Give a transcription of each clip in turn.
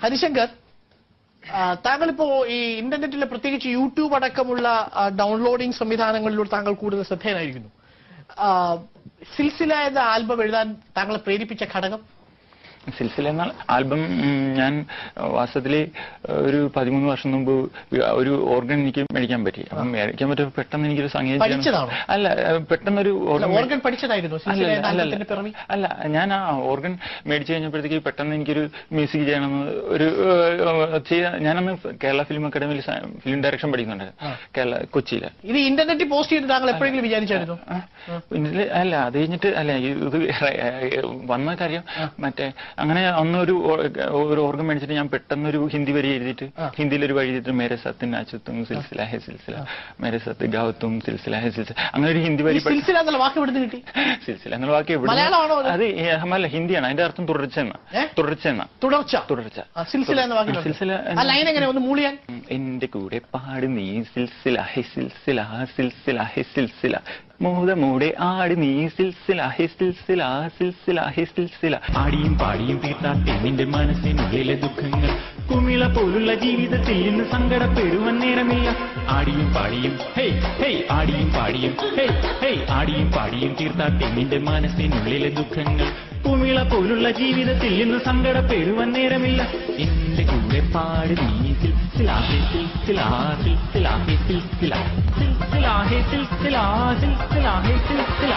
ഹരിശങ്കർ ആ, താങ്കളിപ്പോ ഈ ഇന്റർനെറ്റിലെ പ്രത്യേകിച്ച് യൂട്യൂബ് അടക്കമുള്ള ആ, ഡൗൺലോഡിംഗ് സംവിധാനങ്ങളിലൂടെ താങ്കൾ കൂടുതൽ ശ്രദ്ധേയനായിരിക്കുന്നു ആ, സിൽസില എന്ന ആൽബം എഴുതാൻ താങ്കളെ പ്രേരിപ്പിച്ച ഘടകം സിൽസില എന്ന ആൽബം ഉം, ഞാൻ വാസ്തവത്തിൽ ഒരു പതിമൂന്ന് വർഷം മുമ്പ് ഒരു ഓർഗൻ എനിക്ക് മേടിക്കാൻ പറ്റി അപ്പം മേടിക്കാൻ പറ്റിയപ്പോൾ പെട്ടെന്ന് എനിക്കൊരു സംഗീതം ചെയ്യാൻ- പഠിച്ചതാണോ? അല്ല ഏഹ്, പെട്ടെന്നൊരു ഓർഗൻ ഓർഗൻ പഠിച്ചതായിരുന്നു സിൽസില അല്ല എന്ന അല്ല ആൽബത്തിന്റെ പിറവി അല്ല ഞാൻ ആ ഓർഗൻ മേടിച്ചു കഴിഞ്ഞപ്പോഴത്തേക്ക് പെട്ടെന്ന് എനിക്കൊരു മ്യൂസിക് ചെയ്യണമെന്ന് ഒരു ഏഹ്, ചെയ്യാ- ഞാനന്ന് കേരള ഫിലിം അക്കാദമിയിൽ ഫിലിം ഡയറക്ഷൻ പഠിക്കുന്നുണ്ട് കേരള കൊച്ചിയില് ഇത് ഇന്റർനെറ്റിൽ പോസ്റ്റ് ചെയ്ത് താങ്കൾ എപ്പോഴെങ്കിലും വിചാരിച്ചായിരുന്നു ആ, ഇതില് അല്ല അത് കഴിഞ്ഞിട്ട് അല്ല ഇത് വന്ന കാര്യം മറ്റേ അങ്ങനെ അന്നൊരു ഓ- ഒരു ഓർഗൻ മേടിച്ചിട്ട് ഞാൻ പെട്ടെന്നൊരു ഹിന്ദി വരി എഴുതിയിട്ട് ഹിന്ദിയിൽ ഒരു വഴി എഴുതിയിട്ട് മേരെ സത്തിൻ അച്ചുത്തും സിൽസില ഹെ സിൽസില മേരെ സത്ത് ഗാവത്തും സിൽസില ഹെ സിൽസില അങ്ങനെ ഒരു ഹിന്ദി ഈ വരി പെട്ടെന്ന് സിൽസില എന്നുള്ള വാക്ക് എവിടുന്ന് കിട്ടി സിൽസില എന്നുള്ള വാക്ക് എവിടെ മലയാളമാണോ അത്? അത് ഏ, അല്ല ഹിന്ദിയാണ് അതിന്റെ അർത്ഥം തുടർച്ച എന്ന ഏ? തുടർച്ച എന്ന തുടർച്ച തുടർച്ച ആ, സിൽസില എന്ന വാക്കിലുണ്ട് സിൽസില ആ ലൈൻ എങ്ങനെ ഒന്ന് മൂളിയാൻ ഉം, എന്റെ കൂടെ പാട് നീ സിൽസില ഹെ സിൽസില സിൽസില ഹെ സിൽസില മോഹമൂടെ ആട് നീ സിൽസില ഹെ സിൽസില സിൽസില ഹെ സിൽസില ആടിയും പാടിയും തീർത്താട്ടെ നിന്റെ മനസ്സിനുള്ളിലെ ദുഃഖങ്ങൾ കുമിള പോലുള്ള ജീവിതത്തിൽ ഇന്ന് സങ്കടപ്പെടുവാൻ നേരമില്ല ആടിയും പാടിയും ഹേയ് ഹേയ് ആടിയും പാടിയും ഹേയ് ഹേയ് ആടിയും പാടിയും തീർത്താട്ടെ നിന്റെ മനസ്സിനുള്ളിലെ ദുഃഖങ്ങൾ കുമിള പോലുള്ള ജീവിതത്തിൽ ഇന്ന് സങ്കടപ്പെടുവാൻ നേരമില്ല എന്റെ കൂടെ പാട് നീ സിൽസിലാഹെ സിൽസിലാഹെ സിൽസിലാഹെ സിൽസില സിൽസിലാഹെ സിൽസിലാ സിൽസിലാഹെ സിൽസില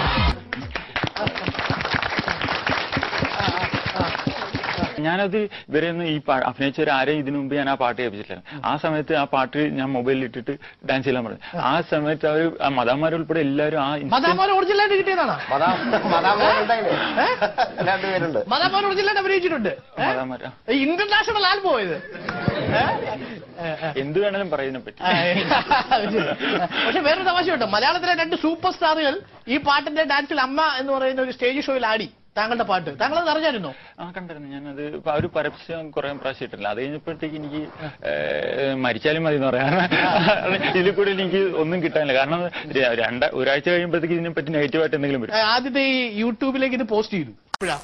ഞാനത് ഇവരെ ഒന്നും ഈ പാ- അഭിനയിച്ചവർ ആരെയും ഇതിനു മുമ്പ് ഞാൻ ആ പാട്ട് കേൾപ്പിച്ചിട്ടില്ല ആ സമയത്ത് ആ പാട്ട് ഞാൻ മൊബൈലിൽ ഇട്ടിട്ട് ഡാൻസ് ചെയ്യാൻ പറഞ്ഞു ആ സമയത്ത് അവർ മതാമാരുൾപ്പെടെ എല്ലാവരും ആ ഇൻസ്റ്റ- മദാമോൻ ഒറിജിനലായിട്ട് കിട്ടിയതാണോ രണ്ടുപേരുണ്ട് മദാമോൻ ഒറിജിനലായിട്ട് അഭിനയിച്ചിട്ടുണ്ട് ഏ? മതാമാര് ആ. ഈ ഇന്റർനാഷണൽ ആൽബം ഇത് ഏ? ഏ, ഏ. എന്ത് വേണേലും പറയുന്നതിനെ പറ്റി ആ, പക്ഷെ വേറൊരു തമാശ കേട്ടോ മലയാളത്തിലെ രണ്ട് സൂപ്പർ സ്റ്റാറുകൾ ഈ പാട്ടിന്റെ ഡാൻസിൽ അമ്മ എന്ന് പറയുന്ന ഒരു സ്റ്റേജ് ഷോയിൽ ആടി താങ്കളുടെ പാട്ട് താങ്കൾ അത് അറിഞ്ഞായിരുന്നോ ആ കണ്ടിരുന്നു ഞാനത് ഇപ്പൊ ആ ഒരു പരസ്യം കുറെ പ്രാവശ്യം ഇട്ടില്ല അത് കഴിഞ്ഞപ്പോഴത്തേക്ക് എനിക്ക് ഏഹ്, മരിച്ചാലും മതി എന്ന് പറയാം ഇതിൽ കൂടെ എനിക്ക് ഒന്നും കിട്ടാനില്ല കാരണം ര- രണ്ട ഒരാഴ്ച കഴിയുമ്പോഴത്തേക്ക് ഇതിനെ പറ്റി നെഗറ്റീവായിട്ട് എന്തെങ്കിലും വരും ഏ, ആദ്യത്തെ ഈ യൂട്യൂബിലേക്ക് ഇത് പോസ്റ്റ് ചെയ്തു ഇപ്പോഴാ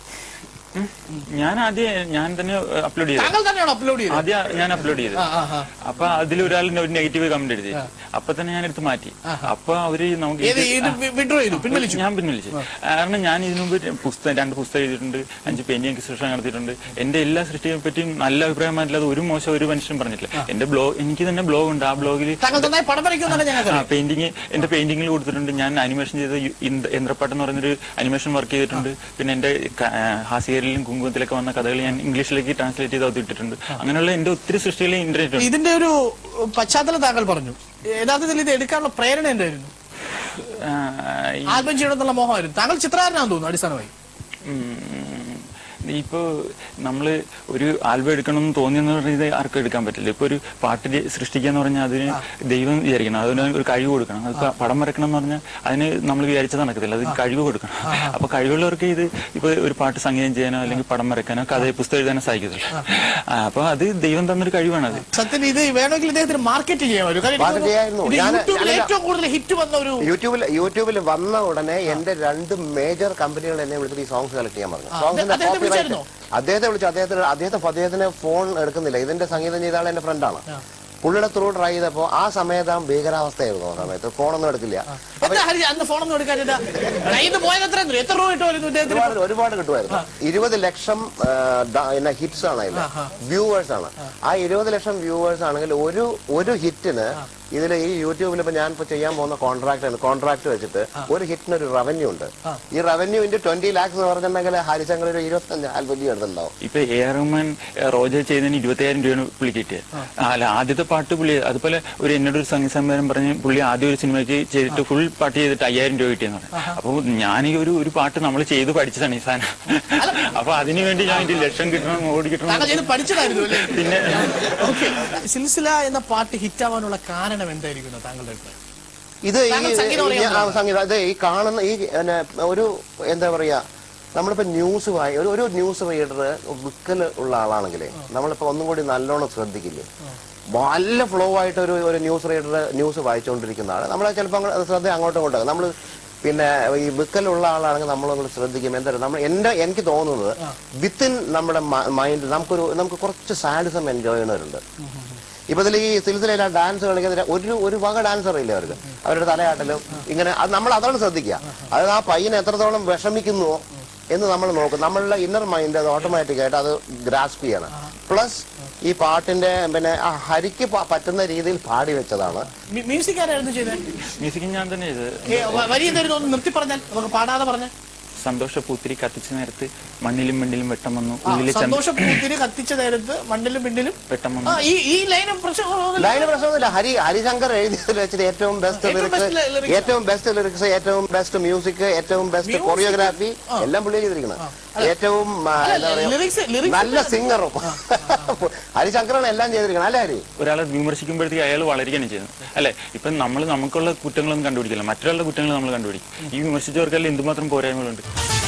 ഞാൻ ആദ്യം ഞാൻ തന്നെ അപ്ലോഡ് ചെയ്തു താങ്കൾ തന്നെയാണോ അപ്ലോഡ് ചെയ്തത് ആദ്യം ഞാൻ അപ്ലോഡ് ചെയ്തു ആ, ആ, ആ. അപ്പൊ അതിൽ ഒരാൾ ഒരു നെഗറ്റീവ് കമന്റ് എഴുതി അപ്പൊ തന്നെ ഞാൻ എടുത്ത് മാറ്റി അപ്പൊ അവര് നമുക്ക് ഏത് ഇത് ഇത് വിഡ്രോ ചെയ്തു പിൻവലിച്ചു ഞാൻ പിൻവലിച്ചു കാരണം ഞാൻ ഇതിനു മുമ്പ് പുസ്തകം രണ്ട് പുസ്തകം എഴുതിയിട്ടുണ്ട് അഞ്ച് പെയിന്റിംഗ് എക്സിബിഷൻ നടത്തിയിട്ടുണ്ട് എന്റെ എല്ലാ സൃഷ്ടിയെ പറ്റിയും നല്ല അഭിപ്രായമായിട്ടില്ലാതെ ഒരു മോശം ഒരു മനുഷ്യനും പറഞ്ഞിട്ടില്ല എന്റെ ബ്ലോഗ് എനിക്ക് തന്നെ ബ്ലോഗ് ഉണ്ട് ആ ബ്ലോഗിൽ താങ്കൾ നന്നായി പടം വരയ്ക്കുമെന്നാണ് ഞങ്ങൾക്ക് ആ പെയിന്റിങ് എന്റെ പെയിന്റിങ്ങിൽ കൊടുത്തിട്ടുണ്ട് ഞാൻ അനിമേഷൻ ചെയ്ത യു- ഇന്ദ്- യന്ത്രപ്പാട്ട് എന്ന് പറയുന്നൊരു അനിമേഷൻ വർക്ക് ചെയ്തിട്ടുണ്ട് പിന്നെ എന്റെ ക- ആ, ഹാസ്യരിലും കുങ്കുമത്തിലൊക്കെ വന്ന കഥകൾ ഞാൻ ഇംഗ്ലീഷിലേക്ക് ട്രാൻസ്ലേറ്റ് ചെയ്ത് അത് ഇട്ടിട്ടുണ്ട് അങ്ങനെയുള്ള എന്റെ ഒത്തിരി സൃഷ്ടികൾ ഇന്റർനെറ്റ് ഉണ്ട് ഇതിന്റെ ഒരു പശ്ചാത്തലം താങ്കൾ പറഞ്ഞു യഥാർത്ഥത്തിൽ ഇത് എടുക്കാനുള്ള പ്രേരണ എന്തായിരുന്നു ആ, ഈ- ആൽബം ചെയ്യണമെന്നുള്ള മോഹമായിരുന്നു താങ്കൾ ചിത്രകാരനാണെന്ന് തോന്നുന്നു അടിസ്ഥാനമായി ഉം. ഇപ്പോ നമ്മള് ഒരു ആൽബം എടുക്കണം എന്ന് തോന്നിയെന്ന് പറഞ്ഞത് ആർക്കും എടുക്കാൻ പറ്റില്ല ഇപ്പൊ ഒരു പാട്ട് ര- സൃഷ്ടിക്കുക എന്ന് പറഞ്ഞാൽ അതിന് ദൈവം വിചാരിക്കണം അതിന് ഒരു കഴിവ് കൊടുക്കണം അത് പ- പടം വരക്കണം എന്ന് പറഞ്ഞാൽ അതിന് നമ്മൾ വിചാരിച്ചത് നടക്കത്തില്ല അത് കഴിവ് കൊടുക്കണം അപ്പൊ കഴിവുള്ളവർക്ക് ഇത് ഇപ്പൊ ഒരു പാട്ട് സംഗീതം ചെയ്യാനോ അല്ലെങ്കിൽ പടം വരക്കാനോ കഥ പുസ്തകം എഴുതാനോ സാധിക്കത്തില്ല ആ, അപ്പൊ അത് ദൈവം തന്നൊരു കഴിവാണ് അത് സത്യത്തിൽ ഇത് വേണമെങ്കിൽ ഇദ്ദേഹത്തിന് മാർക്കറ്റ് ചെയ്യാമായിരുന്നു കാരണം Market എനിക്ക് ചെയ്യാമായിരുന്നു. തോന്നുന്നു ഇത് ഞാൻ- യൂട്യൂബിൽ ഞാനല്ല- ഏറ്റവും കൂടുതൽ ഹിറ്റ് വന്ന ഒരു യൂട്യൂബിൽ യൂട്യൂബിൽ വന്ന ഉടനെ എന്റെ രണ്ട് മേജർ കമ്പനികൾ എന്നെ വിളിച്ചിട്ട് ഈ സോങ്സ് സെലക്ട് ചെയ്യാൻ പറഞ്ഞു ആ, സോങ്സിന്റെ അദ്ദേഹത്തെ copyright- വിളിച്ചായിരുന്നോ? അദ്ദേഹത്തെ വിളിച്ചു അദ്ദേഹത്തിന് അദ്ദേഹത്തെ അദ്ദേഹത്തിന് ഫോൺ എടുക്കുന്നില്ല ഇതിന്റെ സംഗീതം ചെയ്ത ആൾ എന്റെ ഫ്രണ്ടാണ് പുള്ളിയുടെ ത്രൂ ട്രൈ ചെയ്തപ്പോ ആ സമയത്ത് ആ ഭീകരാവസ്ഥയായിരുന്നു ആ സമയത്ത് ഫോണൊന്നും എടുക്കില്ല എന്താ ഹരി അന്ന് ഫോണൊന്നും എടുക്കാനില്ല കയ്യിൽ നിന്ന് പോയത് എത്ര എത്ര രൂപ കിട്ടുമായിരുന്നു ഇദ്ദേഹത്തിന് ഒരുപാട് ഒരുപാട് കിട്ടുമായിരുന്നു ഇരുപത് ലക്ഷം ഹിറ്റ്സ് ആണ് അതിൽ വ്യൂവേഴ്സ് ആണ് ആ ഇരുപത് ലക്ഷം വ്യൂവേഴ്സ് ആണെങ്കിൽ ഒരു ഒരു ഹിറ്റിന് ഇതിൽ ഈ യൂട്യൂബിൽ ഇപ്പൊ ഞാൻ ഇപ്പൊ ചെയ്യാൻ പോകുന്ന കോൺട്രാക്ട് കോൺട്രാക്ട് വെച്ചിട്ട് ഒരു ഹിറ്റിന് ഒരു റവന്യൂ ഉണ്ട് ഈ റവന്യൂവിന്റെ ട്വന്റി ലാക്സ് എന്ന് പറഞ്ഞിട്ടുണ്ടെങ്കിൽ ഹരിശങ്കർ ഒരു ഇരുപത്തഞ്ച് ആൽബം എടുത്തിട്ടുണ്ടാവും ഇപ്പൊ എ ആർ റഹ്മാൻ ഏ, റോജർ ചെയ്തതിന് ഇരുപത്തിയായിരം രൂപയാണ് പുള്ളി കിട്ടിയത് ആ, അല്ല ആദ്യത്തെ പാട്ട് പുള്ളി അതുപോലെ ഒരു എന്നോട് ഒരു സംഗീത സംവിധാനം പറഞ്ഞ് പുള്ളി ആദ്യം ഒരു സിനിമയ്ക്ക് ചെയ്തിട്ട് ഫുൾ പാട്ട് ചെയ്തിട്ട് അയ്യായിരം രൂപ കിട്ടിയെന്ന് പറഞ്ഞു അപ്പൊ ഞാൻ ഈ ഒരു ഒരു പാട്ട് നമ്മൾ ചെയ്ത് പഠിച്ചതാണ് ഈ സാധനം അപ്പൊ അതിനു വേണ്ടി ഞാൻ ഇതിൽ ലക്ഷം കിട്ടണം ഓടി കിട്ടണം താങ്കൾ ചെയ്ത് പഠിച്ചതായിരുന്നു അല്ലേ പിന്നെ ഓക്കെ സിൽസില എന്ന പാട്ട് ഹിറ്റാവാനുള്ള കാരണം എന്തായിരിക്കുന്നു താങ്കളുടെ അഭിപ്രായം ഇത് ഈ താങ്കൾ സംഗീതം അറിയാൻ ഈ- ആ, സംഗീതം അതെ ഈ കാണുന്ന ഈ പിന്നെ ഒരു എന്താ പറയാ നമ്മളിപ്പോ ന്യൂസ് വായി ഒരു ഒരു ന്യൂസ് റീഡർ വിക്കൽ ഉള്ള ആളാണെങ്കിലേ നമ്മളിപ്പോ ഒന്നും കൂടി നല്ലോണം ശ്രദ്ധിക്കില്ലേ നല്ല ഫ്ലോ ആയിട്ട് ഒരു ഒരു ന്യൂസ് റീഡർ ന്യൂസ് വായിച്ചുകൊണ്ടിരിക്കുന്ന ആള് നമ്മളെ ചിലപ്പോൾ ശ്രദ്ധ അങ്ങോട്ടും ഇങ്ങോട്ടും നമ്മൾ പിന്നെ ഈ വിക്കലുള്ള ആളാണെങ്കിൽ നമ്മളൊന്ന് ശ്രദ്ധിക്കും എന്താ നമ്മൾ എന്റെ എനിക്ക് തോന്നുന്നത് വിത്തിൻ നമ്മുടെ മൈൻഡ് നമുക്കൊരു നമുക്ക് കുറച്ച് സാഡിസം എൻജോയ് ചെയ്യുന്നവരുണ്ട് ഇപ്പൊ ഇതിൽ ഈ സിൽസിലയിലെ ഡാൻസ് കളിക്കുന്ന ഒരു ഒരു വക ഡാൻസർ ഇല്ല അവർക്ക് അവരുടെ തലയാട്ടലും ഇങ്ങനെ അത് നമ്മൾ അതാണ് ശ്രദ്ധിക്കുക അത് ആ പയ്യൻ എത്രത്തോളം വിഷമിക്കുന്നുവോ എന്ന് നമ്മൾ നോക്കും നമ്മളുടെ ഇന്നർ മൈൻഡ് അത് ഓട്ടോമാറ്റിക് ആയിട്ട് അത് ഗ്രാസ്പ് ചെയ്യണം പ്ലസ് ഈ പാട്ടിന്റെ പിന്നെ ആ ഹരിക്ക് പ- പറ്റുന്ന രീതിയിൽ പാടി വെച്ചതാണ് മ്യൂസിക് ആരായിരുന്നു ചെയ്തത് മ്യൂസിക് ഞാൻ തന്നെ ഇത് ഏ, വ- വരി എന്തായിരുന്നു ഒന്ന് നിർത്തി പറഞ്ഞാൽ നമുക്ക് പാടാതെ പറഞ്ഞ സന്തോഷ പൂത്തിരി കത്തിച്ച നേരത്ത് മണ്ണിലും മണ്ണിലും വെട്ടം വന്നു ഉള്ളിലെ ചന്ദ്ര സന്തോഷ പൂത്തിരി കത്തിച്ച നേരത്ത് മണ്ണിലും പിണ്ടിലും വെട്ടം ആ വന്നു ഈ ഈ ലൈനും പ്രശ്നം ലൈന് പ്രശ്നമൊന്നുമില്ല ഹരി ഹരിശങ്കർ എഴുതിയതിൽ വെച്ചിട്ട് ഏറ്റവും ബെസ്റ്റ് ഏറ്റവും best ലിറിക്സ് lyrics. ഏറ്റവും ബെസ്റ്റ് ലിറിക്സ് ഏറ്റവും ബെസ്റ്റ് മ്യൂസിക് ഏറ്റവും ബെസ്റ്റ് Music. കൊറിയോഗ്രാഫി എല്ലാം പുള്ളി ചെയ്തിരിക്കുന്നത് ഏറ്റവും ആ, അല്ല, എന്താ lyrics- പറയാ lyrics നല്ല സിംഗറും ഹരിശങ്കറാണ് എല്ലാം ചെയ്തിരിക്കുന്നത് അല്ലേ ഹരി ഒരാളെ വിമർശിക്കുമ്പോഴത്തേക്ക് അയാൾ വളരുകയാണ് ചെയ്യുന്നത് അല്ലെ ഇപ്പൊ നമ്മൾ നമുക്കുള്ള കുറ്റങ്ങളൊന്നും കണ്ടുപിടിക്കില്ല മറ്റൊരാളുടെ കുറ്റങ്ങൾ നമ്മൾ കണ്ടുപിടിക്കും ഈ വിമർശിച്ചവർക്കെല്ലാം എന്തുമാത്രം പോരായ്മകളുണ്ട്